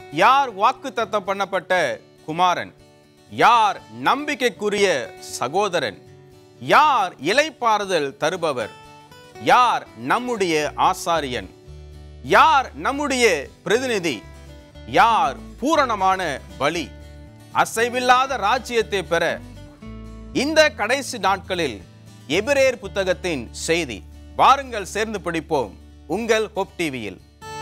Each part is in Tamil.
யார் வாக்குத்தத்தம் பண்ணப்பட்ட குமாரன் யார் நம்பிக்கைக்குரிய சகோதரன் யார் இலைப்பாறுதல் தருபவர் யார் நம்முடைய ஆசாரியன் யார் நம்முடைய பிரதிநிதி யார் பூரணமான பலி அசைவில்லாத ராஜ்யத்தை பெற இந்த கடைசி நாட்களில் எபிரேர் புத்தகத்தின் செய்தி வாருங்கள் சேர்ந்து படிப்போம் உங்கள் ஹோப் டிவியில்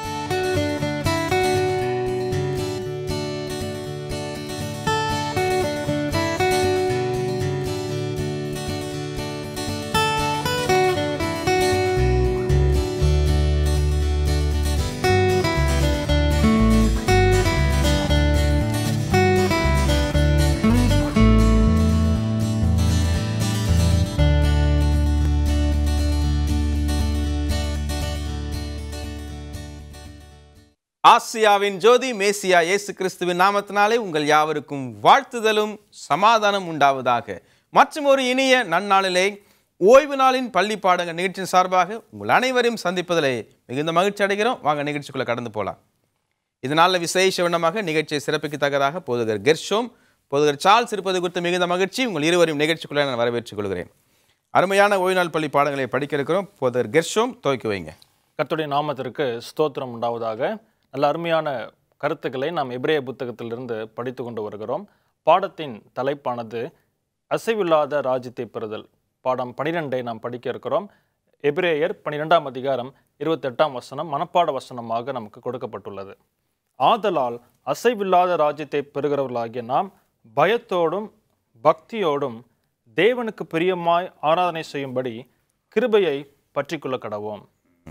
ஆசியாவின் ஜோதி மேசியா இயேசு கிறிஸ்துவின் நாமத்தினாலே உங்கள் யாவருக்கும் வாழ்த்துதலும் சமாதானம் உண்டாவதாக மற்றும் ஒரு இனிய நன்னாளிலே ஓய்வு நாளின் பள்ளி பாடங்கள் நிகழ்ச்சியின் சார்பாக உங்கள் அனைவரையும் சந்திப்பதிலே மிகுந்த மகிழ்ச்சி அடைகிறோம் வாங்க நிகழ்ச்சிக்குள்ள கடந்து போகலாம் இதனால விசேஷ வண்ணமாக நிகழ்ச்சியை சிறப்பிக்கத்தக்கதாக போதுகர் கெர்ஷோம் போதுகர் சார்ல்ஸ் இருப்பது குறித்து மிகுந்த மகிழ்ச்சி உங்கள் இருவரையும் நிகழ்ச்சிக்குள்ள நான் வரவேற்றுக் கொள்கிறேன் அருமையான ஓய்வு நாள் பள்ளி பாடங்களை படிக்க இருக்கிறோம் போதர் கெர்ஷோம் துவக்கி வைங்க கர்த்தருடைய நாமத்திற்கு ஸ்தோத்திரம் உண்டாவதாக நல்ல அருமையான கருத்துக்களை நாம் எபிரேய புத்தகத்திலிருந்து படித்து கொண்டு வருகிறோம் பாடத்தின் தலைப்பானது அசைவில்லாத ராஜ்யத்தை பெறுதல் பாடம் பனிரெண்டை நாம் படிக்க இருக்கிறோம் எபிரேயர் பனிரெண்டாம் அதிகாரம் இருபத்தெட்டாம் வசனம் மனப்பாட வசனமாக நமக்கு கொடுக்கப்பட்டுள்ளது ஆதலால் அசைவில்லாத ராஜ்யத்தை பெறுகிறவர்களாகிய நாம் பயத்தோடும் பக்தியோடும் தேவனுக்கு பிரியமாய் ஆராதனை செய்யும்படி கிருபையை பற்றிக்கொள்ள கடவோம்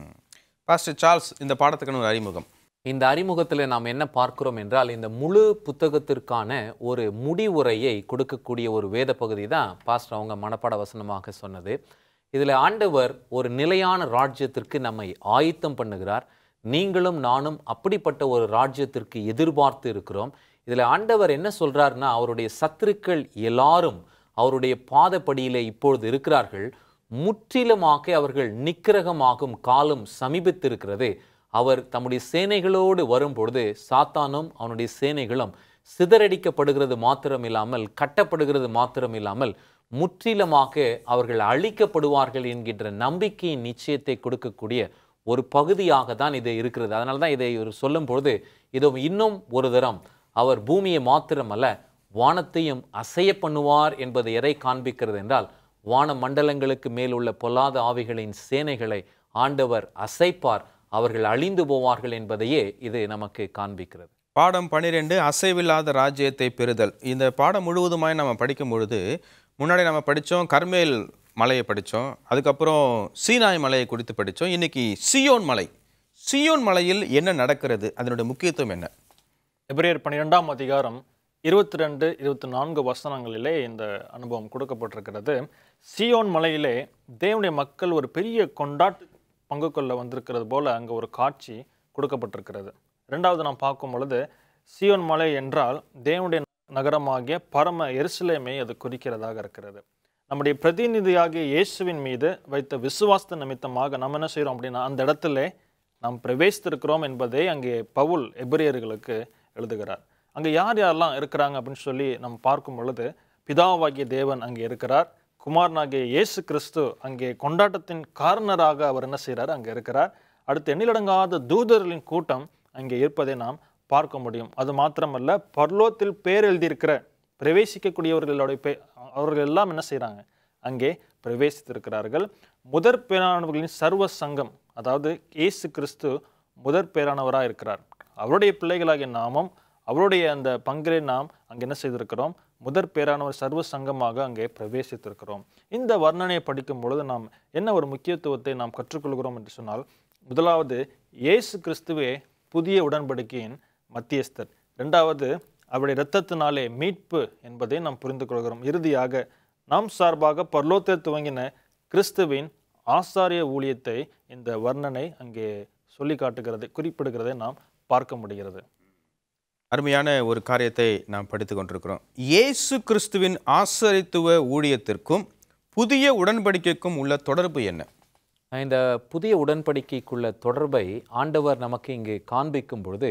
பாஸ்டர் சார்ல்ஸ் இந்த பாடத்துக்கான ஒரு அறிமுகம் இந்த அறிமுகத்தில் நாம் என்ன பார்க்கிறோம் என்றால் இந்த முழு புத்தகத்திற்கான ஒரு முடிவுரையை கொடுக்கக்கூடிய ஒரு வேத பகுதி தான் பாஸ்டர் அவங்க மனப்பாட வசனமாக சொன்னது இதில் ஆண்டவர் ஒரு நிலையான ராஜ்யத்திற்கு நம்மை ஆயத்தம் பண்ணுகிறார் நீங்களும் நானும் அப்படிப்பட்ட ஒரு ராஜ்யத்திற்கு எதிர்பார்த்து இருக்கிறோம் இதில் ஆண்டவர் என்ன சொல்றாருன்னா அவருடைய சத்துருக்கள் எல்லாரும் அவருடைய பாதப்படியிலே இப்பொழுது இருக்கிறார்கள் முற்றிலுமாக அவர்கள் நிக்கிரகமாகும் காலம் சமீபித்திருக்கிறது அவர் தம்முடைய சேனைகளோடு வரும்பொழுது சாத்தானும் அவனுடைய சேனைகளும் சிதறடிக்கப்படுகிறது மாத்திரம் இல்லாமல் கட்டப்படுகிறது மாத்திரம் இல்லாமல் முற்றிலுமாக அவர்கள் அழிக்கப்படுவார்கள் என்கின்ற நம்பிக்கையின் நிச்சயத்தை கொடுக்கக்கூடிய ஒரு பகுதியாக தான் இது இருக்கிறது அதனால தான் இதை இவர் சொல்லும் பொழுது இதோ இன்னும் ஒரு தரம் அவர் பூமியை மாத்திரமல்ல வானத்தையும் அசைய பண்ணுவார் என்பதை எதை காண்பிக்கிறது என்றால் வான மண்டலங்களுக்கு மேல் உள்ள பொல்லாத ஆவிகளின் சேனைகளை ஆண்டவர் அசைப்பார் அவர்கள் அழிந்து போவார்கள் என்பதையே இது நமக்கு காண்பிக்கிறது பாடம் பன்னிரெண்டு அசைவில்லாத ராஜ்யத்தை பெறுதல் இந்த பாடம் முழுவதுமாய் நம்ம படிக்கும் பொழுது முன்னாடி நம்ம படித்தோம் கர்மேல் மலையை படித்தோம் அதுக்கப்புறம் சீனாய் மலையை குறித்து படித்தோம் இன்னைக்கு சியோன் மலை சியோன் மலையில் என்ன நடக்கிறது அதனுடைய முக்கியத்துவம் என்ன எபிரேயர் பன்னிரெண்டாம் அதிகாரம் இருபத்தி ரெண்டு இருபத்தி நான்கு வசனங்களிலே இந்த அனுபவம் கொடுக்கப்பட்டிருக்கிறது சியோன் மலையிலே தேவனுடைய மக்கள் ஒரு பெரிய கொண்டாட்டு பங்கு கொள்ள வந்திருக்கிறது போல அங்கே ஒரு காட்சி கொடுக்கப்பட்டிருக்கிறது ரெண்டாவது நாம் பார்க்கும் பொழுது சியோன் மலை என்றால் தேவனுடைய நகரமாகிய பரம எருசலேமை அது குறிக்கிறதாக இருக்கிறது நம்முடைய பிரதிநிதியாகிய இயேசுவின் மீது வைத்த விசுவாச நிமித்தமாக நம்ம என்ன செய்கிறோம் அப்படின்னா அந்த இடத்துல நாம் பிரவேசித்திருக்கிறோம் என்பதை அங்கே பவுல் எபிரியர்களுக்கு எழுதுகிறார் அங்கே யார் யாரெல்லாம் இருக்கிறாங்க அப்படின்னு சொல்லி நம்ம பார்க்கும் பொழுது பிதாவாகிய தேவன் அங்கே இருக்கிறார் குமாரனாகிய இயேசு கிறிஸ்து அங்கே கொண்டாட்டத்தின் காரணராக அவர் என்ன செய்கிறார் அங்கே இருக்கிறார் அடுத்து எண்ணிலடங்காத தூதர்களின் கூட்டம் அங்கே இருப்பதை நாம் பார்க்க முடியும் அது மாத்திரமல்ல பர்லோத்தில் பேர் எழுதியிருக்கிற பிரவேசிக்கக்கூடியவர்களுடைய பே அவர்கள் எல்லாம் என்ன செய்கிறாங்க அங்கே பிரவேசித்திருக்கிறார்கள் முதற் பேரானவர்களின் சர்வ சங்கம் அதாவது இயேசு கிறிஸ்து முதற் பேரானவராக இருக்கிறார் அவருடைய பிள்ளைகளாகிய நாமும் அவருடைய அந்த பங்கிலே நாம் அங்கே என்ன செய்திருக்கிறோம் முதற் பேரானவர் சர்வ சங்கமாக அங்கே பிரவேசித்திருக்கிறோம் இந்த வர்ணனையை படிக்கும் பொழுது நாம் என்ன ஒரு முக்கியத்துவத்தை நாம் கற்றுக்கொள்கிறோம் என்று சொன்னால் முதலாவது இயேசு கிறிஸ்துவே புதிய உடன்படிக்கையின் மத்தியஸ்தர் ரெண்டாவது அவருடைய இரத்தத்தினாலே மீட்பு என்பதை நாம் புரிந்து கொள்கிறோம் இறுதியாக நாம் சார்பாக பரலோத்தை துவங்கின கிறிஸ்துவின் ஆசாரிய ஊழியத்தை இந்த வர்ணனை அங்கே சொல்லி காட்டுகிறது குறிப்பிடுகிறதை நாம் பார்க்க முடிகிறது அருமையான ஒரு காரியத்தை நாம் படித்து கொண்டிருக்கிறோம் இயேசு கிறிஸ்துவின் ஆசரித்துவ ஊழியத்திற்கும் புதிய உடன்படிக்கைக்கும் உள்ள தொடர்பு என்ன இந்த புதிய உடன்படிக்கைக்குள்ள தொடர்பை ஆண்டவர் நமக்கு இங்கு காண்பிக்கும் பொழுது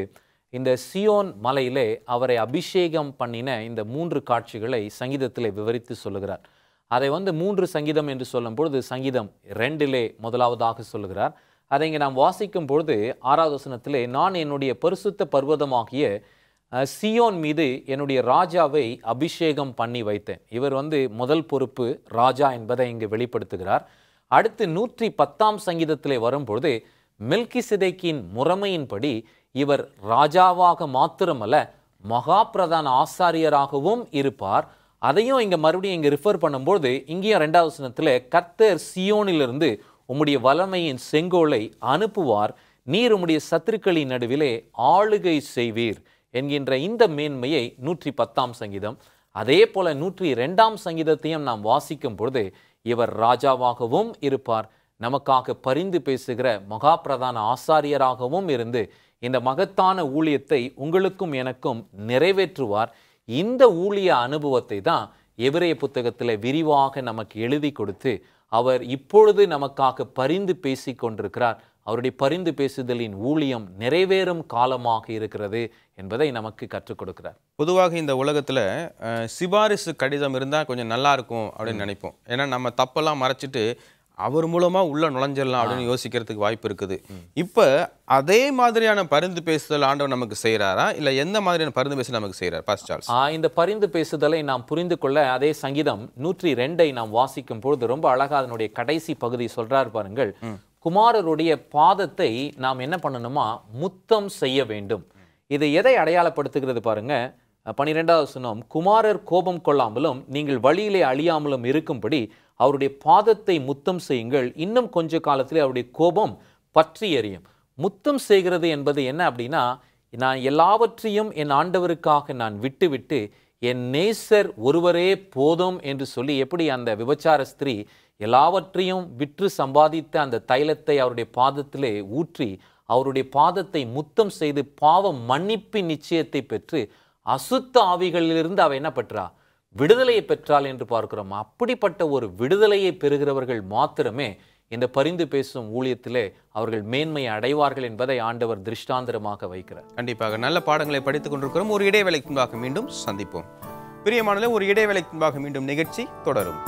இந்த சியோன் மலையிலே அவரை அபிஷேகம் பண்ணின இந்த மூன்று காட்சிகளை சங்கீதத்திலே விவரித்து சொல்லுகிறார் அதை வந்து மூன்று சங்கீதம் என்று சொல்லும் பொழுது சங்கீதம் ரெண்டிலே முதலாவதாக சொல்லுகிறார் அதை இங்கே நாம் வாசிக்கும் பொழுது ஆறாவது வசனத்திலே நான் என்னுடைய பரிசுத்த பர்வதமாகிய அஹ், சியோன் மீது என்னுடைய ராஜாவை அபிஷேகம் பண்ணி வைத்தேன் இவர் வந்து முதல் பொறுப்பு ராஜா என்பதை இங்கு வெளிப்படுத்துகிறார் அடுத்து நூற்றி பத்தாம் சங்கீதத்திலே வரும்பொழுது மெல்கிசிதேக்கின் முறைமையின்படி இவர் ராஜாவாக மாத்திரமல்ல மகா பிரதான ஆசாரியராகவும் இருப்பார் அதையும் இங்க மறுபடியும் இங்க ரிஃபர் பண்ணும்போது இங்கேயும் ரெண்டாவது வசனத்துல கர்த்தர் சியோனிலிருந்து உம்முடைய வல்லமையின் செங்கோலை அனுப்புவார் நீர் உம்முடைய சத்துருக்களின் நடுவிலே ஆளுகை செய்வீர் என்கின்ற இந்த மேன்மையை நூற்றி பத்தாம் சங்கீதம் அதே போல நூற்றி ரெண்டாம் சங்கீதத்தையும் நாம் வாசிக்கும் பொழுது இவர் ராஜாவாகவும் இருப்பார் நமக்காக பரிந்து பேசுகிற மகா பிரதான ஆசாரியராகவும் இருந்து இந்த மகத்தான ஊழியத்தை உங்களுக்கும் எனக்கும் நிறைவேற்றுவார் இந்த ஊழிய அனுபவத்தை தான் எபிரேய புத்தகத்தில் விரிவாக நமக்கு எழுதி கொடுத்து அவர் இப்பொழுது நமக்காக பரிந்து பேசிக் கொண்டிருக்கிறார் அவருடைய பரிந்து பேசுதலின் ஊழியம் நிறைவேறும் காலமாக இருக்கிறது என்பதை நமக்கு கற்றுக் கொடுக்கிறார் பொதுவாக இந்த உலகத்துல அஹ், சிபாரிசு கடிதம் இருந்தா கொஞ்சம் நல்லா இருக்கும் அப்படின்னு நினைப்போம் ஏன்னா நம்ம தப்பெல்லாம் மறைச்சிட்டு அவர் மூலமா உள்ள நுழைஞ்சிடலாம் அப்படின்னு யோசிக்கிறதுக்கு வாய்ப்பு இருக்குது இப்ப அதே மாதிரியான பரிந்து பேசுதல் ஆண்டவர் நமக்கு செய்யறாரா இல்ல எந்த மாதிரியான பரிந்து பேசுதல் நமக்கு செய்யறார் பாஸ்ட் சார்ல்ஸ் ஆ, இந்த பரிந்து பேசுதலை நாம் புரிந்து கொள்ள அதே சங்கீதம் நூற்றி ரெண்டை நாம் வாசிக்கும் பொழுது ரொம்ப அழகா அதனுடைய கடைசி பகுதி சொல்றார் பாருங்கள் குமாரருடைய பாதத்தை நாம் என்ன பண்ணணுமா முத்தம் செய்ய வேண்டும் இது எதை அடையாளப்படுத்துகிறது பாருங்க பனிரெண்டாவது சொன்னோம் குமாரர் கோபம் கொள்ளாமலும் நீங்கள் வழியிலே அழியாமலும் இருக்கும்படி அவருடைய பாதத்தை முத்தம் செய்யுங்கள் இன்னும் கொஞ்ச காலத்திலே அவருடைய கோபம் பற்றி எரியும் முத்தம் செய்கிறது என்பது என்ன அப்படின்னா நான் எல்லாவற்றையும் என் ஆண்டவருக்காக நான் விட்டுவிட்டு என் நேசர் ஒருவரே போதும் என்று சொல்லி எப்படி அந்த விபச்சார ஸ்திரீ எல்லாவற்றையும் விற்று சம்பாதித்த அந்த தைலத்தை அவருடைய பாதத்திலே ஊற்றி அவருடைய பாதத்தை முத்தம் செய்து பாவ மன்னிப்பின் நிச்சயத்தை பெற்று அசுத்த ஆவிகளிலிருந்து அவ என்ன பெற்றா விடுதலையை பெற்றாள் என்று பார்க்கிறோம் அப்படிப்பட்ட ஒரு விடுதலையை பெறுகிறவர்கள் மாத்திரமே இந்த பரிந்து பேசும் ஊழியத்திலே அவர்கள் மேன்மையை அடைவார்கள் என்பதை ஆண்டவர் திருஷ்டாந்தரமாக வைக்கிறார் கண்டிப்பாக நல்ல பாடங்களை படித்துக் கொண்டிருக்கிறோம் ஒரு இடைவேளைக்கு முன்பாக மீண்டும் சந்திப்போம் பிரியமானலே ஒரு இடைவேளைக்கு முன்பாக மீண்டும் நிகழ்ச்சி தொடரும்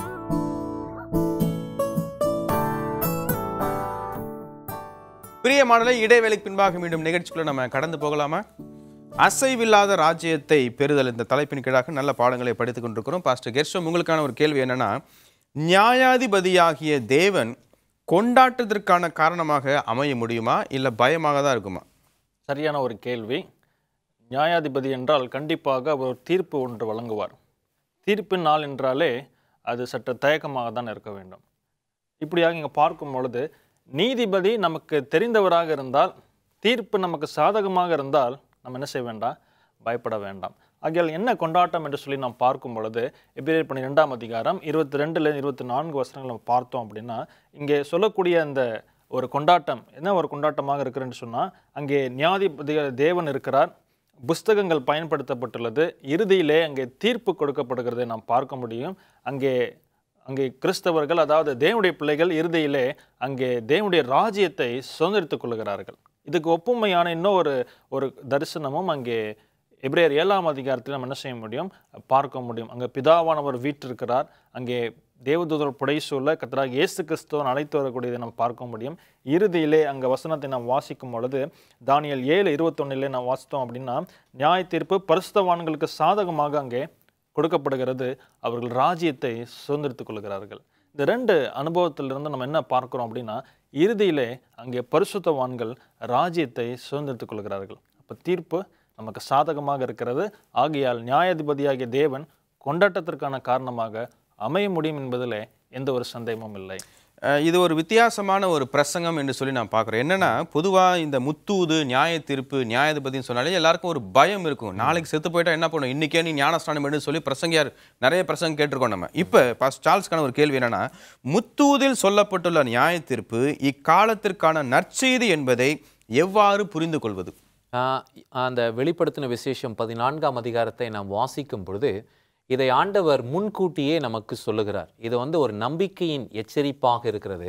பிரியமானலே இடைவேளைக்கு பின்பாக மீண்டும் நிகழ்ச்சிக்குள்ள நம்ம கடந்து போகலாமா அசைவில்லாத ராஜ்யத்தை பெறுதல் இந்த தலைப்பின் கீழாக நல்ல பாடங்களை படித்துக் கொண்டிருக்கிறோம் பாஸ்டர் கெர்ஷம் உங்களுக்கான ஒரு கேள்வி என்னன்னா நியாயாதிபதியாகிய தேவன் கொண்டாட்டத்திற்கான காரணமாக அமைய முடியுமா இல்லை பயமாக தான் இருக்குமா சரியான ஒரு கேள்வி நியாயாதிபதி என்றால் கண்டிப்பாக அவர் ஒரு தீர்ப்பு ஒன்று வழங்குவார் தீர்ப்பின் நாள் என்றாலே அது சற்று தயக்கமாக தான் இருக்க வேண்டும் இப்படியாக இங்கே பார்க்கும் பொழுது நீதிபதி நமக்கு தெரிந்தவராக இருந்தால் தீர்ப்பு நமக்கு சாதகமாக இருந்தால் நம்ம என்ன செய்ய வேண்டாம் பயப்பட வேண்டாம் ஆகையால் என்ன கொண்டாட்டம் என்று சொல்லி நாம் பார்க்கும் பொழுது எபிரேயர் பன்னிரெண்டாம் அதிகாரம் இருபத்தி ரெண்டுல இருபத்தி நான்கு வசனங்கள் நம்ம பார்த்தோம் அப்படின்னா இங்கே சொல்லக்கூடிய அந்த ஒரு கொண்டாட்டம் என்ன ஒரு கொண்டாட்டமாக இருக்குன்னு சொன்னால் அங்கே நியாதிபதி தேவன் இருக்கிறார் புஸ்தகங்கள் பயன்படுத்தப்பட்டுள்ளது இறுதியிலே அங்கே தீர்ப்பு கொடுக்கப்படுகிறதை நாம் பார்க்க முடியும் அங்கே அங்கே கிறிஸ்தவர்கள் அதாவது தேவனுடைய பிள்ளைகள் இறுதியிலே அங்கே தேவனுடைய ராஜ்யத்தை சுதந்திரித்துக் கொள்கிறார்கள் இதுக்கு ஒப்புமையான இன்னொரு ஒரு தரிசனமும் அங்கே எபிரேயர் ஏழாம் அதிகாரத்தில் நம்ம என்ன செய்ய முடியும் பார்க்க முடியும் அங்கே பிதாவானவர் வீற்றிருக்கிறார் அங்கே தேவதூதர் புடைசூழ கத்தராக இயேசு கிறிஸ்துவன் அழைத்து வரக்கூடியதை நாம் பார்க்க முடியும் இறுதியிலே அங்கே வசனத்தை நாம் வாசிக்கும் பொழுது தானியல் ஏழு இருபத்தொன்னிலே நாம் வாசித்தோம் அப்படின்னா நியாய தீர்ப்பு பரிசுத்தவான்களுக்கு சாதகமாக அங்கே கொடுக்கப்படுகிறது அவர்கள் ராஜ்யத்தை சுதந்திரித்துக் கொள்கிறார்கள் இந்த ரெண்டு அனுபவத்திலிருந்து நம்ம என்ன பார்க்கிறோம் அப்படின்னா இறுதியிலே அங்கே பரிசுத்தவான்கள் ராஜ்யத்தை சுதந்திரித்துக் கொள்கிறார்கள் அப்போ தீர்ப்பு நமக்கு சாதகமாக இருக்கிறது ஆகையால் நியாயாதிபதியாகிய தேவன் கொண்டாட்டத்திற்கான காரணமாக அமைய முடியும் என்பதில் எந்த ஒரு சந்தேகமும் இல்லை அஹ் இது ஒரு வித்தியாசமான ஒரு பிரசங்கம் என்று சொல்லி நான் பார்க்குறேன் என்னன்னா பொதுவாக இந்த முத்தூது நியாய தீர்ப்பு நியாயாதிபதினு சொன்னாலே எல்லாருக்கும் ஒரு பயம் இருக்கும் நாளைக்கு செத்து போயிட்டா என்ன பண்ணும் இன்னைக்கே நீ ஞானஸ்தானம் எடுன்னு சொல்லி பிரசங்கியார் நிறைய பிரசங்கம் கேட்டிருக்கோம் நம்ம இப்போ பாஸ் சார்ல்ஸ்க்கான ஒரு கேள்வி என்னன்னா முத்தூதில் சொல்லப்பட்டுள்ள நியாய தீர்ப்பு இக்காலத்திற்கான நற்செய்தி என்பதை எவ்வாறு புரிந்து கொள்வது ஆஹ் அந்த வெளிப்படுத்தின விசேஷம் பதினான்காம் அதிகாரத்தை நாம் வாசிக்கும் பொழுது இதை ஆண்டவர் முன்கூட்டியே நமக்கு சொல்லுகிறார் இது வந்து ஒரு நம்பிக்கையின் எச்சரிப்பாக இருக்கிறது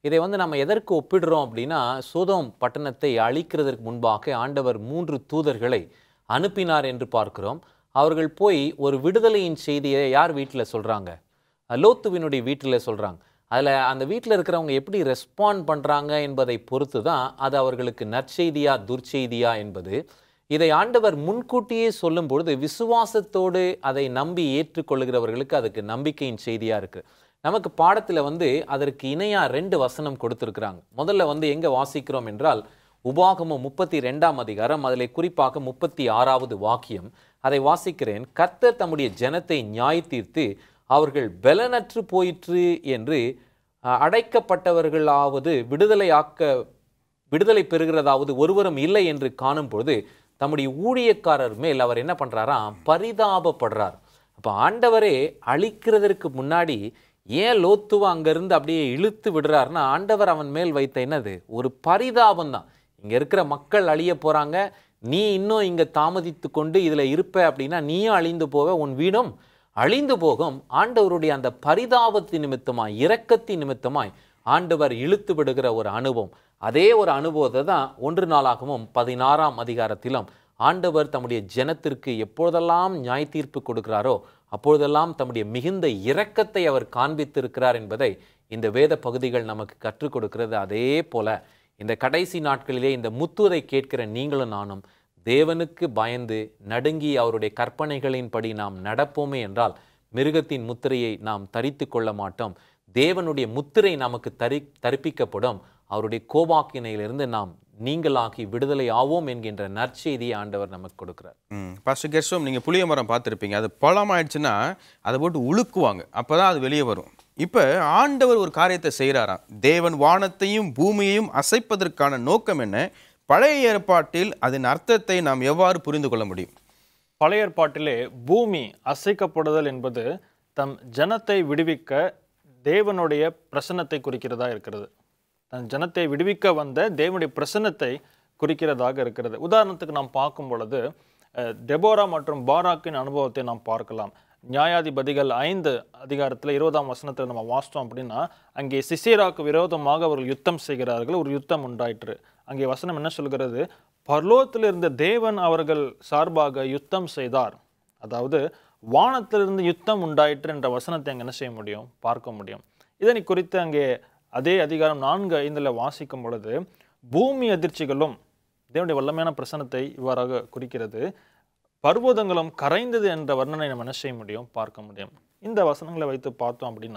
இதை வந்து நம்ம எதற்கு ஒப்பிடுறோம் அப்படின்னா சோதோம் பட்டணத்தை அழிக்கிறதற்கு முன்பாக ஆண்டவர் மூன்று தூதர்களை அனுப்பினார் என்று பார்க்கிறோம் அவர்கள் போய் ஒரு விடுதலையின் செய்தியை யார் வீட்டில் சொல்கிறாங்க லோத்துவினுடைய வீட்டில் சொல்கிறாங்க அதில் அந்த வீட்டில் இருக்கிறவங்க எப்படி ரெஸ்பாண்ட் பண்ணுறாங்க என்பதை பொறுத்து தான் அது அவர்களுக்கு நற்செய்தியா துர்ச்செய்தியா என்பது இதை ஆண்டவர் முன்கூட்டியே சொல்லும் பொழுது விசுவாசத்தோடு அதை நம்பி ஏற்றுக்கொள்கிறவர்களுக்கு அதுக்கு நம்பிக்கையின் செய்தியாக இருக்குது நமக்கு பாடத்தில் வந்து அதற்கு இணையாக ரெண்டு வசனம் கொடுத்துருக்குறாங்க முதல்ல வந்து எங்கே வாசிக்கிறோம் என்றால் உபாகமம் முப்பத்தி ரெண்டாம் அதிகாரம் அதில் குறிப்பாக முப்பத்தி ஆறாவது வாக்கியம் அதை வாசிக்கிறேன் கர்த்தர் தம்முடைய ஜனத்தை நியாய தீர்த்து அவர்கள் பலனற்று போயிற்று என்று அஹ், அடைக்கப்பட்டவர்களாவது விடுதலையாக்க விடுதலை பெறுகிறதாவது ஒருவரும் இல்லை என்று காணும் பொழுது தம்முடைய ஊழியக்காரர் மேல் அவர் என்ன பண்றாராம் பரிதாபப்படுறார் அப்போ ஆண்டவரே அழிக்கிறதற்கு முன்னாடி ஏன் லோத்துவ அங்கிருந்து அப்படியே இழுத்து விடுறாருன்னா ஆண்டவர் அவன் மேல் வைத்த என்னது ஒரு பரிதாபம் தான் இங்க இருக்கிற மக்கள் அழிய போறாங்க நீ இன்னும் இங்க தாமதித்து கொண்டு இதுல இருப்ப அப்படின்னா நீயும் அழிந்து போவ உன் வீடும் அழிந்து போகும் ஆண்டவருடைய அந்த பரிதாபத்தின் நிமித்தமாய் இரக்கத்தின் நிமித்தமாய் ஆண்டவர் இழுத்து விடுகிற ஒரு அனுபவம் அதே ஒரு அனுபவத்தை தான் ஒன்று நாளாகவும் பதினாறாம் அதிகாரத்திலும் ஆண்டவர் தம்முடைய ஜனத்திற்கு எப்பொழுதெல்லாம் நியாய தீர்ப்பு கொடுக்கிறாரோ அப்பொழுதெல்லாம் தம்முடைய மிகுந்த இரக்கத்தை அவர் காண்பித்திருக்கிறார் என்பதை இந்த வேத பகுதிகள் நமக்கு கற்றுக் கொடுக்கிறது அதே போல இந்த கடைசி நாட்களிலே இந்த முத்துவதை கேட்கிற நீங்களும் நானும் தேவனுக்கு பயந்து நடுங்கி அவருடைய கற்பனைகளின்படி நாம் நடப்போமே என்றால் மிருகத்தின் முத்திரையை நாம் தரித்து கொள்ள மாட்டோம் தேவனுடைய முத்திரை நமக்கு தரி தரிப்பிக்கப்படும் அவருடைய கோபாக்கினையிலிருந்து நாம் நீங்களாகி விடுதலை ஆவோம் என்கின்ற நற்செய்தியை ஆண்டவர் நமக்கு கொடுக்கிறார் ம் ஃபஸ்ட்டு கெஸ்டும் நீங்கள் புளிய மரம் பார்த்துருப்பீங்க அது பழமாயிடுச்சுன்னா அதை போட்டு உழுக்குவாங்க அப்போ தான் அது வெளியே வரும் இப்போ ஆண்டவர் ஒரு காரியத்தை செய்கிறாராம் தேவன் வானத்தையும் பூமியையும் அசைப்பதற்கான நோக்கம் என்ன பழைய ஏற்பாட்டில் அதன் அர்த்தத்தை நாம் எவ்வாறு புரிந்து கொள்ள முடியும் பழைய ஏற்பாட்டிலே பூமி அசைக்கப்படுதல் என்பது தம் ஜனத்தை விடுவிக்க தேவனுடைய பிரசன்னத்தை குறிக்கிறதா இருக்கிறது தன் ஜனத்தை விடுவிக்க வந்த தேவனுடைய பிரசன்னத்தை குறிக்கிறதாக இருக்கிறது உதாரணத்துக்கு நாம் பார்க்கும் பொழுது அஹ், டெபோரா மற்றும் பாராக்கின் அனுபவத்தை நாம் பார்க்கலாம் நியாயாதிபதிகள் ஐந்து அதிகாரத்தில் இருபதாம் வசனத்தில் நம்ம வாசித்தோம் அப்படின்னா அங்கே சிசேராக்கு விரோதமாக அவர்கள் யுத்தம் செய்கிறார்கள் ஒரு யுத்தம் உண்டாயிற்று அங்கே வசனம் என்ன சொல்கிறது பர்லோகத்தில் இருந்த தேவன் அவர்கள் சார்பாக யுத்தம் செய்தார் அதாவது வானத்திலிருந்து யுத்தம் உண்டாயிற்று என்ற வசனத்தை அங்கே என்ன செய்ய முடியும் பார்க்க முடியும் இதனை குறித்து அங்கே அதே அதிகாரம் நான்கு ஐந்தில் வாசிக்கும் பொழுது பூமி அதிர்ச்சிகளும் தேவனுடைய வல்லமையான பிரசனத்தை இவ்வாறாக குறிக்கிறது பர்வதங்களும் கரைந்தது என்ற வர்ணனை நம்ம என்ன செய்ய முடியும் பார்க்க முடியும் இந்த வசனங்களை வைத்து பார்த்தோம் அப்படின்னா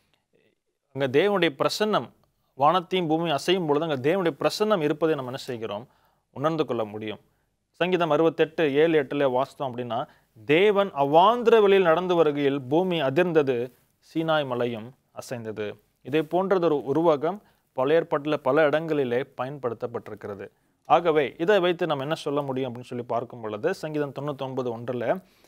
அங்கே தேவனுடைய பிரசன்னம் வானத்தையும் பூமியும் அசையும் பொழுது அங்கே தேவனுடைய பிரசன்னம் இருப்பதை நம்ம என்ன செய்கிறோம் உணர்ந்து கொள்ள முடியும் சங்கீதம் அறுபத்தெட்டு ஏழு எட்டுல வாசித்தோம் அப்படின்னா தேவன் அவ்வாந்திர வெளியில் நடந்து வருகையில் பூமி அதிர்ந்தது சீனாய் மலையும் அசைந்தது இதை போன்றது ஒரு உருவகம் பழைய ஏற்பாட்டில் பல இடங்களிலே பயன்படுத்தப்பட்டிருக்கிறது ஆகவே இதை வைத்து நம்ம என்ன சொல்ல முடியும் அப்படின்னு சொல்லி பார்க்கும் பொழுது சங்கீதம் தொண்ணூத்தொன்பது ஒன்றில்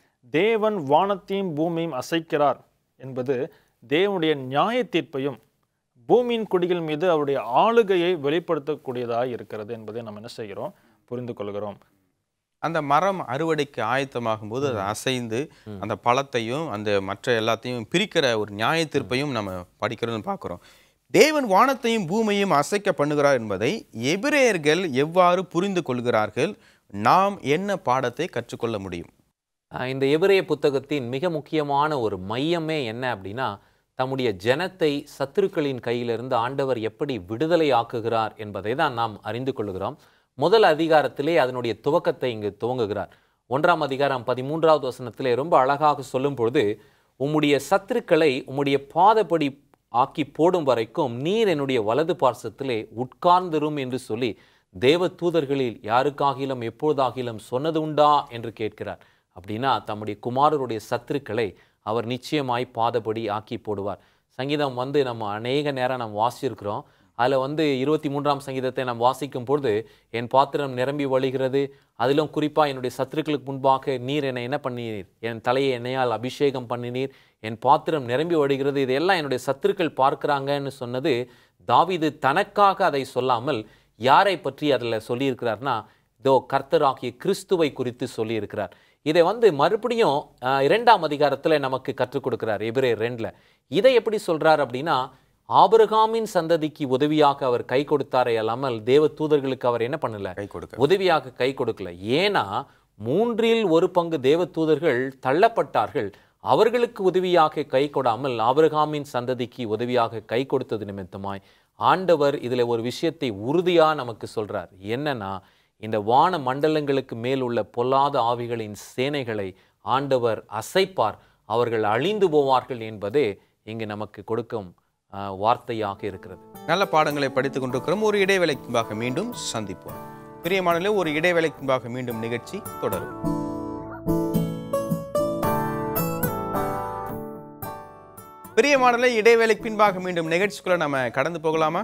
தேவன் வானத்தையும் பூமியும் அசைக்கிறார் என்பது தேவனுடைய நியாய தீர்ப்பையும் பூமியின் குடிகள் மீது அவருடைய ஆளுகையை வெளிப்படுத்தக்கூடியதாக இருக்கிறது என்பதை நம்ம என்ன செய்கிறோம் புரிந்து கொள்கிறோம் அந்த மரம் அறுவடைக்கு ஆயத்தமாகும் போது அது அசைந்து அந்த பழத்தையும் அந்த மற்ற எல்லாத்தையும் பிரிக்கிற ஒரு நியாய தீர்ப்பையும் நம்ம படிக்கிறோம்னு பார்க்குறோம் தேவன் வானத்தையும் பூமியையும் அசைக்க பண்ணுகிறார் என்பதை எபிரேயர்கள் எவ்வாறு புரிந்து கொள்கிறார்கள் நாம் என்ன பாடத்தை கற்றுக்கொள்ள முடியும் ஆஹ் இந்த எபிரேய புத்தகத்தின் மிக முக்கியமான ஒரு மையமே என்ன அப்படின்னா தம்முடைய ஜனத்தை சத்துருக்களின் கையிலிருந்து ஆண்டவர் எப்படி விடுதலை ஆக்குகிறார் என்பதை தான் நாம் அறிந்து கொள்கிறோம் முதல் அதிகாரத்திலே அதனுடைய துவக்கத்தை இங்கு துவங்குகிறார் ஒன்றாம் அதிகாரம் பதிமூன்றாவது வசனத்திலே ரொம்ப அழகாக சொல்லும் பொழுது உம்முடைய சத்துருக்களை உம்முடைய பாதப்படி ஆக்கி போடும் வரைக்கும் நீர் என்னுடைய வலது பார்சத்திலே உட்கார்ந்திரும் என்று சொல்லி தேவ தூதர்களில் யாருக்காகிலும் எப்பொழுதாகிலும் சொன்னது உண்டா என்று கேட்கிறார் அப்படின்னா தம்முடைய குமாரருடைய சத்துருக்களை அவர் நிச்சயமாய் பாதபடி ஆக்கி போடுவார் சங்கீதம் வந்து நம்ம அநேக நேரம் நாம் வாசிச்சிருக்கிறோம் அதில் வந்து இருபத்தி மூன்றாம் சங்கீதத்தை நாம் வாசிக்கும் பொழுது என் பாத்திரம் நிரம்பி வழிகிறது அதிலும் குறிப்பாக என்னுடைய சத்துருக்களுக்கு முன்பாக நீர் என்னை என்ன பண்ணினீர் என் தலையை எண்ணெயால் அபிஷேகம் பண்ணினீர் என் பாத்திரம் நிரம்பி வழிகிறது இதெல்லாம் என்னுடைய சத்துருக்கள் பார்க்கறாங்கன்னு சொன்னது தாவீது தனக்காக அதை சொல்லாமல் யாரை பற்றி அதில் சொல்லியிருக்கிறார்னா இதோ கர்த்தராகிய கிறிஸ்துவை குறித்து சொல்லியிருக்கிறார் இதை வந்து மறுபடியும் ஆஹ், இரண்டாம் அதிகாரத்தில் நமக்கு கற்றுக் கொடுக்கிறார் எபிரே ரெண்டில் இதை எப்படி சொல்றார் அப்படின்னா ஆபிரகாமின் சந்ததிக்கு உதவியாக அவர் கை கொடுத்தாரே அல்லாமல் தேவ தூதர்களுக்கு அவர் என்ன பண்ணல கை கொடுக்க உதவியாக கை கொடுக்கல ஏன்னா மூன்றில் ஒரு பங்கு தேவ தூதர்கள் தள்ளப்பட்டார்கள் அவர்களுக்கு உதவியாக கை கொடாமல் ஆபிரகாமின் சந்ததிக்கு உதவியாக கை கொடுத்தது நிமித்தமாய் ஆண்டவர் இதுல ஒரு விஷயத்தை உறுதியா நமக்கு சொல்றார் என்னன்னா இந்த வான மண்டலங்களுக்கு மேல் உள்ள பொல்லாத ஆவிகளின் சேனைகளை ஆண்டவர் அசைப்பார் அவர்கள் அழிந்து போவார்கள் என்பதே இங்கு நமக்கு கொடுக்கும் ஆஹ், வார்த்தையாக இருக்கிறது நல்ல பாடங்களை படித்துக் கொண்டிருக்கிறோம் ஒரு இடைவேளைக்கு முன்பாக மீண்டும் சந்திப்போம் பிரியமானலே ஒரு இடைவேளைக்கு முன்பாக மீண்டும் நிகழ்ச்சி தொடரும் பிரியமானலே இடைவேளைக்கு பின்பாக மீண்டும் நிகழ்ச்சிக்குள்ள நம்ம கடந்து போகலாமா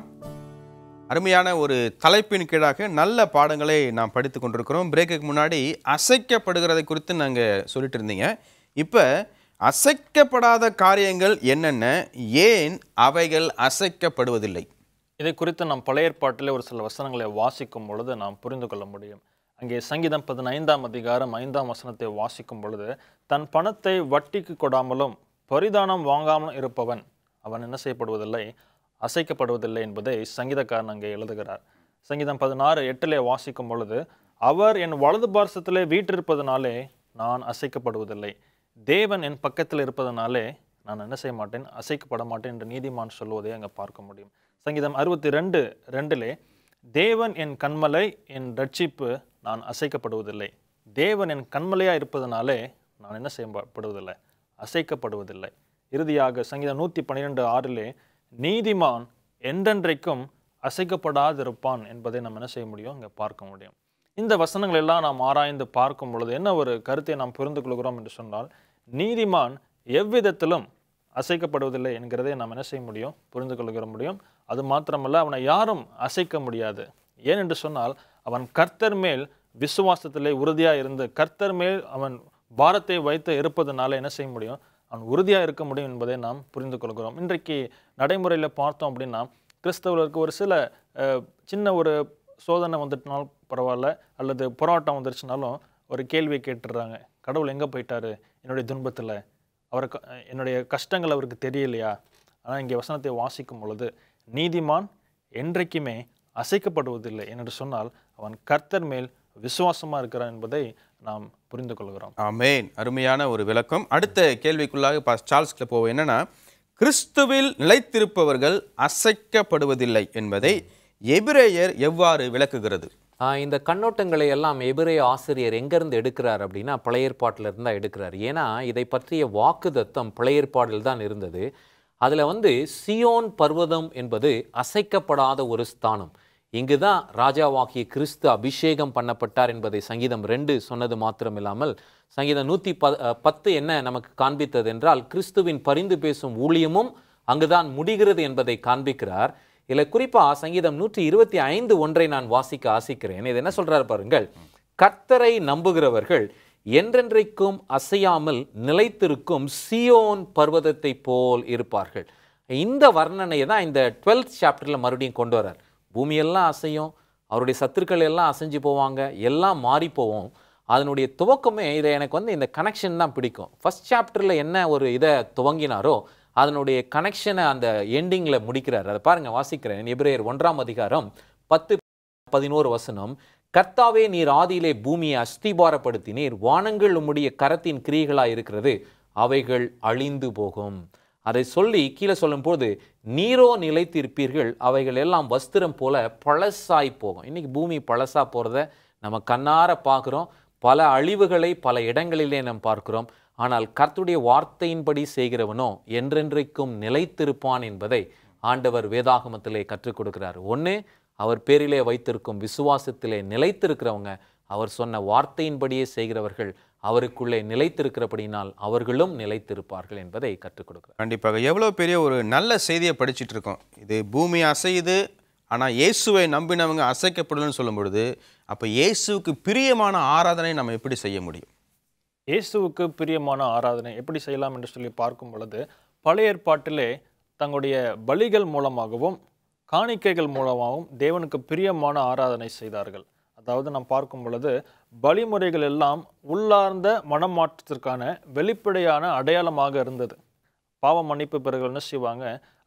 அருமையான ஒரு தலைப்பின் கீழாக நல்ல பாடங்களை நாம் படித்து கொண்டிருக்கிறோம் பிரேக்குக்கு முன்னாடி அசைக்கப்படுகிறதை குறித்து நாங்கள் சொல்லிட்டு இருந்தீங்க இப்போ அசைக்கப்படாத காரியங்கள் என்னென்ன ஏன் அவைகள் அசைக்கப்படுவதில்லை இதை குறித்து நாம் பழைய ஏற்பாட்டிலே ஒரு சில வசனங்களை வாசிக்கும் பொழுது நாம் புரிந்து கொள்ள முடியும் அங்கே சங்கீதம் பதினைந்தாம் அதிகாரம் ஐந்தாம் வசனத்தை வாசிக்கும் பொழுது தன் பணத்தை வட்டிக்கு கொடாமலும் பரிதானம் வாங்காமலும் இருப்பவன் அவன் என்ன செய்யப்படுவதில்லை அசைக்கப்படுவதில்லை என்பதை சங்கீதக்காரன் அங்கே எழுதுகிறார் சங்கீதம் பதினாறு எட்டிலே வாசிக்கும் பொழுது அவர் என் வலது பார்சத்திலே வீற்றிருப்பதனாலே நான் அசைக்கப்படுவதில்லை தேவன் என் பக்கத்தில் இருப்பதனாலே நான் என்ன செய்ய மாட்டேன் அசைக்கப்பட மாட்டேன் என்று நீதிமான் சொல்வதை அங்கே பார்க்க முடியும் சங்கீதம் அறுபத்தி ரெண்டு ரெண்டிலே தேவன் என் கண்மலை என் ரட்சிப்பு நான் அசைக்கப்படுவதில்லை தேவன் என் கண்மலையாக இருப்பதனாலே நான் என்ன செய்யப்படுவதில்லை அசைக்கப்படுவதில்லை இறுதியாக சங்கீதம் நூற்றி பன்னிரெண்டு ஆறிலே நீதிமான் என்றென்றைக்கும் அசைக்கப்படாதிருப்பான் என்பதை நம்ம என்ன செய்ய முடியும் இங்கே பார்க்க முடியும் இந்த வசனங்கள் எல்லாம் நாம் ஆராய்ந்து பார்க்கும் பொழுது என்ன ஒரு கருத்தை நாம் புரிந்து கொள்கிறோம் என்று சொன்னால் நீதிமான் எவ்விதத்திலும் அசைக்கப்படுவதில்லை என்கிறதை நாம் என்ன செய்ய முடியும் புரிந்து கொள்கிற முடியும் அது மாத்திரமல்ல அவனை யாரும் அசைக்க முடியாது ஏனென்று சொன்னால் அவன் கர்த்தர் மேல் விசுவாசத்திலே உறுதியாக இருந்து கர்த்தர் மேல் அவன் பாரத்தை வைத்து இருப்பதனால என்ன செய்ய முடியும் அவன் உறுதியாக இருக்க முடியும் என்பதை நாம் புரிந்து கொள்கிறோம் இன்றைக்கு நடைமுறையில் பார்த்தோம் அப்படின்னா கிறிஸ்தவர்களுக்கு ஒரு சில அஹ், சின்ன ஒரு சோதனை வந்துட்டுனாலும் பரவாயில்ல அல்லது போராட்டம் வந்துருச்சுனாலும் ஒரு கேள்வியை கேட்டுடுறாங்க கடவுள் எங்கே போயிட்டாரு என்னுடைய துன்பத்தில் அவருக்கு என்னுடைய கஷ்டங்கள் அவருக்கு தெரியலையா ஆனால் இங்கே வசனத்தை வாசிக்கும் பொழுது நீதிமான் என்றைக்குமே அசைக்கப்படுவதில்லை என்று சொன்னால் அவன் கர்த்தர் மேல் விசுவாசமாக இருக்கிறான் என்பதை நாம் புரிந்து கொள்கிறோம் ஆமென் அருமையான ஒரு விளக்கம் அடுத்த கேள்விக்குள்ளாக பாஸ் சார்ல்ஸ்ல போவோம் என்னன்னா கிறிஸ்துவில் நிலைத்திருப்பவர்கள் அசைக்கப்படுவதில்லை என்பதை எபிரேயர் எவ்வாறு விளக்குகிறது ஆஹ் இந்த கண்ணோட்டங்களை எல்லாம் எபிரே ஆசிரியர் எங்கேருந்து எடுக்கிறார் அப்படின்னா பழைய ஏற்பாட்டில் இருந்தால் எடுக்கிறார் ஏன்னா இதை பற்றிய வாக்குதத்தம் பழைய ஏற்பாடில் தான் இருந்தது அதில் வந்து சியோன் பர்வதம் என்பது அசைக்கப்படாத ஒரு ஸ்தானம் இங்கு தான் ராஜாவாகிய கிறிஸ்து அபிஷேகம் பண்ணப்பட்டார் என்பதை சங்கீதம் ரெண்டு சொன்னது மாத்திரமில்லாமல் சங்கீதம் நூற்றி ப அஹ் பத்து என்ன நமக்கு காண்பித்தது என்றால் கிறிஸ்துவின் பரிந்து பேசும் ஊழியமும் அங்குதான் முடிகிறது என்பதை காண்பிக்கிறார் இதில் குறிப்பா சங்கீதம் நூற்றி இருபத்தி ஐந்து ஒன்றை நான் வாசிக்க ஆசிக்கிறேன் இது என்ன சொல்றாரு பாருங்கள் கர்த்தரை நம்புகிறவர்கள் என்றென்றைக்கும் அசையாமல் நிலைத்திருக்கும் சியோன் பர்வதத்தை போல் இருப்பார்கள் இந்த வர்ணனையை தான் இந்த டுவெல்த் சாப்டரில் மறுபடியும் கொண்டு வரார் பூமியெல்லாம் அசையும் அவருடைய சத்துருக்கள் எல்லாம் அசைஞ்சு போவாங்க எல்லாம் மாறி போவோம் அதனுடைய துவக்கமே இதை எனக்கு வந்து இந்த கனெக்ஷன் தான் பிடிக்கும் ஃபர்ஸ்ட் சாப்டரில் என்ன ஒரு இதை துவங்கினாரோ அதனுடைய கனெக்ஷனை அந்த எண்டிங்கில் முடிக்கிறார் அதை பாருங்க வாசிக்கிறேன் எபிரேயர் ஒன்றாம் அதிகாரம் பத்து பதினோரு வசனம் கர்த்தாவே நீர் ஆதியிலே பூமியை அஸ்திபாரப்படுத்தினீர் வானங்கள் உம்முடைய கரத்தின் கிரியைகளாய் இருக்கிறது அவைகள் அழிந்து போகும் அதை சொல்லி கீழே சொல்லும்போது நீரோ நிலைத்திருப்பீர்கள் அவைகள் எல்லாம் வஸ்திரம் போல பழசாய் போகும் இன்னைக்கு பூமி பழசா போகிறத நம்ம கண்ணார பார்க்குறோம் பல அழிவுகளை பல இடங்களிலே நாம் பார்க்கிறோம் ஆனால் கர்த்துடைய வார்த்தையின்படி செய்கிறவனோ என்றென்றைக்கும் நிலைத்திருப்பான் என்பதை ஆண்டவர் வேதாகமத்திலே கற்றுக் கொடுக்கிறார் ஒன்று அவர் பேரிலே வைத்திருக்கும் விசுவாசத்திலே நிலைத்திருக்கிறவங்க அவர் சொன்ன வார்த்தையின்படியே செய்கிறவர்கள் அவருக்குள்ளே நிலைத்திருக்கிறபடினால் அவர்களும் நிலைத்திருப்பார்கள் என்பதை கற்றுக் கொடுக்கிறார் கண்டிப்பாக எவ்வளோ பெரிய ஒரு நல்ல செய்தியை படிச்சிட்டு இருக்கோம் இது பூமி அசையுது ஆனால் இயேசுவை நம்பினவங்க அசைக்கப்படுதுன்னு சொல்லும் பொழுது அப்போ இயேசுவுக்கு பிரியமான ஆராதனை நம்ம எப்படி செய்ய முடியும் இயேசுவுக்கு பிரியமான ஆராதனை எப்படி செய்யலாம் என்று சொல்லி பார்க்கும் பொழுது பழைய ஏற்பாட்டிலே தங்களுடைய பலிகள் மூலமாகவும் காணிக்கைகள் மூலமாகவும் தேவனுக்கு பிரியமான ஆராதனை செய்தார்கள் அதாவது நாம் பார்க்கும் பொழுது பலிமுறைகள் எல்லாம் உள்ளார்ந்த மனமாற்றத்திற்கான வெளிப்படையான அடையாளமாக இருந்தது பாவ மன்னிப்பு பிறகு என்ன செய்வாங்க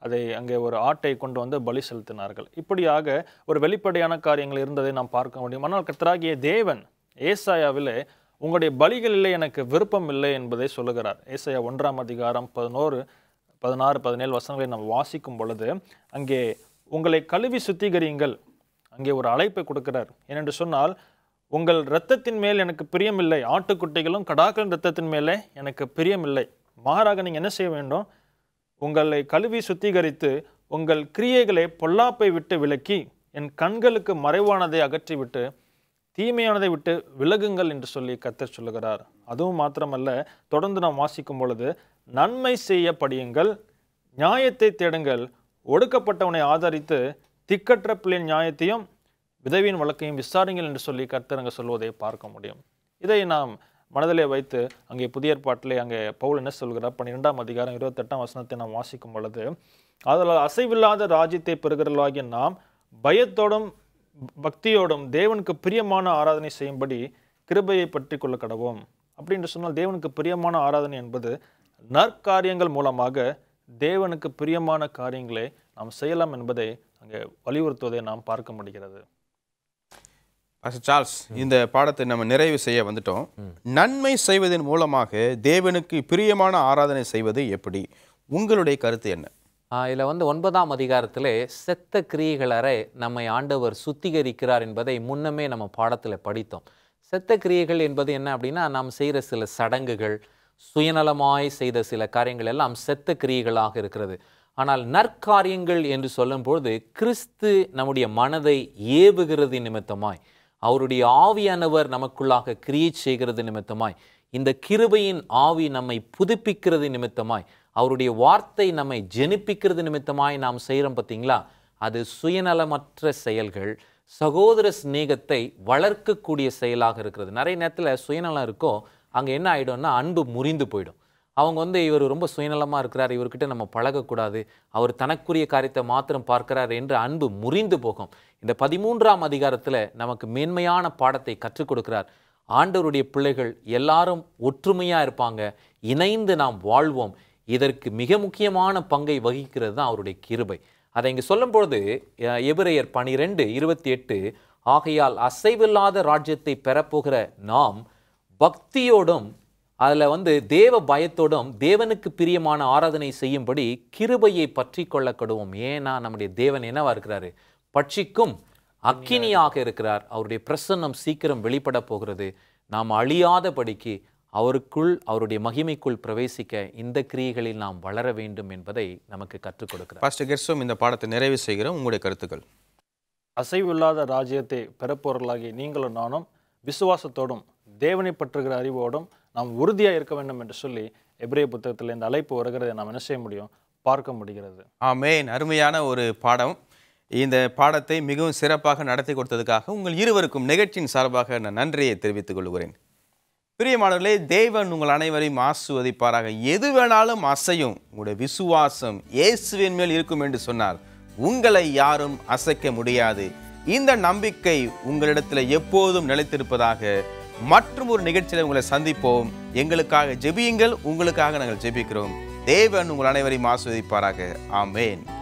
அதை அங்கே ஒரு ஆட்டை கொண்டு வந்து பலி செலுத்தினார்கள் இப்படியாக ஒரு வெளிப்படையான காரியங்கள் இருந்ததை நாம் பார்க்க முடியும் ஆனால் கர்த்தராகிய தேவன் ஏசாயாவிலே உங்களுடைய பலிகளிலே எனக்கு விருப்பம் இல்லை என்பதை சொல்லுகிறார் ஏசாயா ஒன்றாம் அதிகாரம் பதினோரு பதினாறு பதினேழு வசனங்களை நாம் வாசிக்கும் பொழுது அங்கே உங்களை கழுவி சுத்திகரியுங்கள் அங்கே ஒரு அழைப்பை கொடுக்கிறார் ஏனென்று சொன்னால் உங்கள் இரத்தத்தின் மேல் எனக்கு பிரியமில்லை ஆட்டுக்குட்டிகளும் கடாக்களின் இரத்தத்தின் மேலே எனக்கு பிரியமில்லை மாறாக நீங்கள் என்ன செய்ய வேண்டும் உங்களை கழுவி சுத்திகரித்து உங்கள் கிரியைகளை பொல்லாப்பை விட்டு விலக்கி என் கண்களுக்கு மறைவானதை அகற்றிவிட்டு தீமையானதை விட்டு விலகுங்கள் என்று சொல்லி கர்த்தர் சொல்லுகிறார் அதுவும் மாத்திரமல்ல தொடர்ந்து நாம் வாசிக்கும் பொழுது நன்மை செய்ய படியுங்கள் நியாயத்தை தேடுங்கள் ஒடுக்கப்பட்டவனை ஆதரித்து திக்கற்ற பிள்ளையின் நியாயத்தையும் விதவியின் வழக்கையும் விசாரிங்கள் என்று சொல்லி கர்த்தர் அங்கே சொல்வதை பார்க்க முடியும் இதை நாம் மனதிலே வைத்து அங்கே புதிய ஏற்பாட்டிலே அங்கே பவுல் என்ன சொல்கிறார் பன்னிரெண்டாம் அதிகாரம் இருபத்தெட்டாம் வசனத்தை நாம் வாசிக்கும் பொழுது அதனால் அசைவில்லாத ராஜ்யத்தை பெறுகிறவர்களாகிய நாம் பயத்தோடும் பக்தியோடும் தேவனுக்கு பிரியமான ஆராதனை செய்யும்படி கிருபையை பற்றி கொள்ள கடவோம் அப்படின்னு சொன்னால் தேவனுக்கு பிரியமான ஆராதனை என்பது நற்காரியங்கள் மூலமாக தேவனுக்கு பிரியமான காரியங்களை நாம் செய்யலாம் என்பதை அங்கே வலியுறுத்துவதை நாம் பார்க்க முடிகிறது பாஸ்டர் சார்ல்ஸ் இந்த பாடத்தை நம்ம நிறைவு செய்ய வந்துட்டோம் நன்மை செய்வதன் மூலமாக தேவனுக்கு பிரியமான ஆராதனை செய்வது எப்படி உங்களுடைய கருத்து என்ன இதில் வந்து ஒன்பதாம் அதிகாரத்திலே செத்த கிரியைகளரை நம்மை ஆண்டவர் சுத்திகரிக்கிறார் என்பதை முன்னமே நம்ம பாடத்தில் படித்தோம் செத்த கிரியைகள் என்பது என்ன அப்படின்னா நாம் செய்கிற சில சடங்குகள் சுயநலமாய் செய்த சில காரியங்கள் எல்லாம் செத்த கிரியைகளாக இருக்கிறது ஆனால் நற்காரியங்கள் என்று சொல்லும்பொழுது கிறிஸ்து நம்முடைய மனதை ஏவுகிறது நிமித்தமாய் அவருடைய ஆவியானவர் நமக்குள்ளாக கிரியை செய்கிறது நிமித்தமாய் இந்த கிருபையின் ஆவி நம்மை புதுப்பிக்கிறது நிமித்தமாய் அவருடைய வார்த்தை நம்மை ஜெனிப்பிக்கிறது நிமித்தமாய் நாம் செய்கிறோம் பார்த்தீங்களா அது சுயநலமற்ற செயல்கள் சகோதர சிநேகத்தை வளர்க்கக்கூடிய செயலாக இருக்கிறது நிறைய நேரத்தில் சுயநலம் இருக்கோ அங்கே என்ன ஆகிடும்னா அன்பு முறிந்து போயிடும் அவங்க வந்து இவர் ரொம்ப சுயநலமாக இருக்கிறார் இவர்கிட்ட நம்ம பழகக்கூடாது அவர் தனக்குரிய காரியத்தை மாத்திரம் பார்க்கிறார் என்று அன்பு முறிந்து போகும் இந்த பதிமூன்றாம் அதிகாரத்தில் நமக்கு மேன்மையான பாடத்தை கற்றுக் கொடுக்கிறார் ஆண்டவருடைய பிள்ளைகள் எல்லாரும் ஒற்றுமையாக இருப்பாங்க இணைந்து நாம் வாழ்வோம் இதற்கு மிக முக்கியமான பங்கை வகிக்கிறது தான் அவருடைய கிருபை அதை இங்கே சொல்லும்பொழுது அஹ், எபிரெயர் பனிரெண்டு இருபத்தி எட்டு ஆகையால் அசைவில்லாத ராஜ்யத்தை பெறப்போகிற நாம் பக்தியோடும் அதில் வந்து தேவ பயத்தோடும் தேவனுக்கு பிரியமான ஆராதனை செய்யும்படி கிருபையை பற்றி கொள்ளக்கடுவோம் ஏன்னா நம்முடைய தேவன் என்னவா இருக்கிறாரு பட்சிக்கும் அக்கினியாக இருக்கிறார் அவருடைய பிரசன்னம் சீக்கிரம் வெளிப்பட போகிறது நாம் அழியாதபடிக்கு அவருக்குள் அவருடைய மகிமைக்குள் பிரவேசிக்க இந்த கிரியைகளில் நாம் வளர வேண்டும் என்பதை நமக்கு கற்றுக் கொடுக்கிறார் பாஸ்டர் கெர்சோம் இந்த பாடத்தை நிறைவு செய்கிறோம் உங்களுடைய கருத்துக்கள் அசைவில்லாத ராஜ்யத்தை பெறப்போர்களாகி நீங்களும் நானும் விசுவாசத்தோடும் தேவனை பற்றுகிற அறிவோடும் நாம் உறுதியாக இருக்க வேண்டும் என்று சொல்லி எபிரேய புத்தகத்தில் இந்த அழைப்பு வருகிறதை நாம் என்ன செய்ய முடியும் பார்க்க முடிகிறது ஆமேன் அருமையான ஒரு பாடம் இந்த பாடத்தை மிகவும் சிறப்பாக நடத்தி கொடுத்ததுக்காக உங்கள் இருவருக்கும் நிகழ்ச்சியின் சார்பாக நான் நன்றியை தெரிவித்துக் கொள்கிறேன் பிரியமானவர்களே தேவன் உங்கள் அனைவரையும் ஆசுவதிப்பாராக எது வேணாலும் அசையும் உங்களுடைய விசுவாசம் இயேசுவின் மேல் இருக்கும் என்று சொன்னார் உங்களை யாரும் அசைக்க முடியாது இந்த நம்பிக்கை உங்களிடத்தில் எப்போதும் நிலைத்திருப்பதாக மற்றும் ஒரு நிகழ்ச்சியில் உங்களை சந்திப்போம் எங்களுக்காக ஜெபியுங்கள் உங்களுக்காக நாங்கள் ஜெபிக்கிறோம் தேவன் உங்கள் அனைவரையும் ஆஸ்வதிப்பாராக ஆமேன்